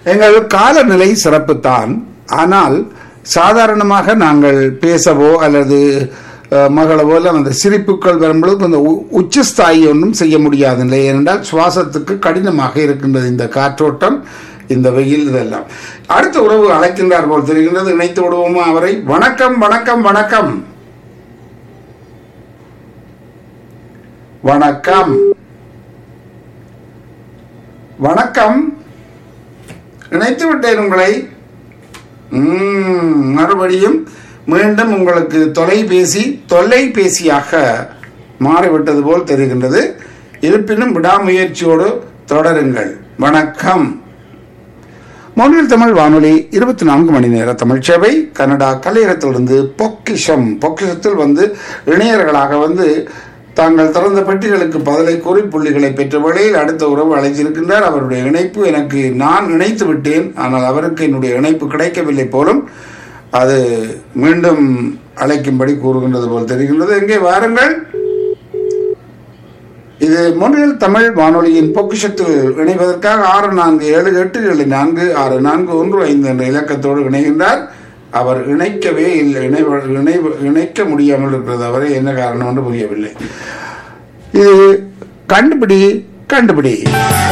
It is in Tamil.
எங்கள் காலநிலை சிறப்புத்தான் ஆனால் சாதாரணமாக நாங்கள் பேசவோ அல்லது அஹ், மகளவோ இல்லை அந்த சிரிப்புகள் வரும்பொழுது அந்த உ- உச்சஸ்தாயி ஒன்றும் செய்ய முடியாதில்லை ஏனென்றால் சுவாசத்துக்கு கடினமாக இருக்கின்றது இந்த காற்றோட்டம் இந்த வெயில் இதெல்லாம் அடுத்த உறவு அழைக்கின்றார் போல் தெரிகின்றது இணைத்து விடுவோமா அவரை வணக்கம் வணக்கம் வணக்கம் வணக்கம் வணக்கம் இணைத்து விட்டேன் உங்களை ம், மறுபடியும் மீண்டும் உங்களுக்கு தொலைபேசி தொல்லைபேசியாக மாறிவிட்டது போல் தெரிகின்றது இருப்பினும் விடாமுயற்சியோடு தொடருங்கள் வணக்கம் மொழியில் தமிழ் வானொலி இருபத்தி நான்கு மணி நேர தமிழ் சேவை கனடா கலையகத்திலிருந்து பொக்கிஷம் பொக்கிஷத்தில் வந்து இணையர்களாக வந்து தாங்கள் திறந்த பெட்டிகளுக்கு பதிலை கூறி புள்ளிகளை பெற்ற வேளையில் அடுத்த உறவு அழைத்திருக்கின்றார் அவருடைய இணைப்பு எனக்கு நான் இணைத்து விட்டேன் ஆனால் அவருக்கு என்னுடைய இணைப்பு கிடைக்கவில்லை போலும் அது மீண்டும் அழைக்கும்படி கூறுகின்றது போல் தெரிகின்றது எங்கே வாருங்கள் இது மொழியில் தமிழ் வானொலியின் பொக்கிஷத்தில் இணைவதற்காக ஆறு நான்கு ஏழு எட்டு ஏழு நான்கு ஆறு நான்கு ஒன்று ஐந்து என்ற இலக்கத்தோடு இணைகின்றார் அவர் இணைக்கவே இல்லை இணைவ இணைவ இணைக்க முடியாமல் இருக்கிறது அவரை என்ன காரணம் என்று புரியவில்லை இது கண்டுபிடி கண்டுபிடி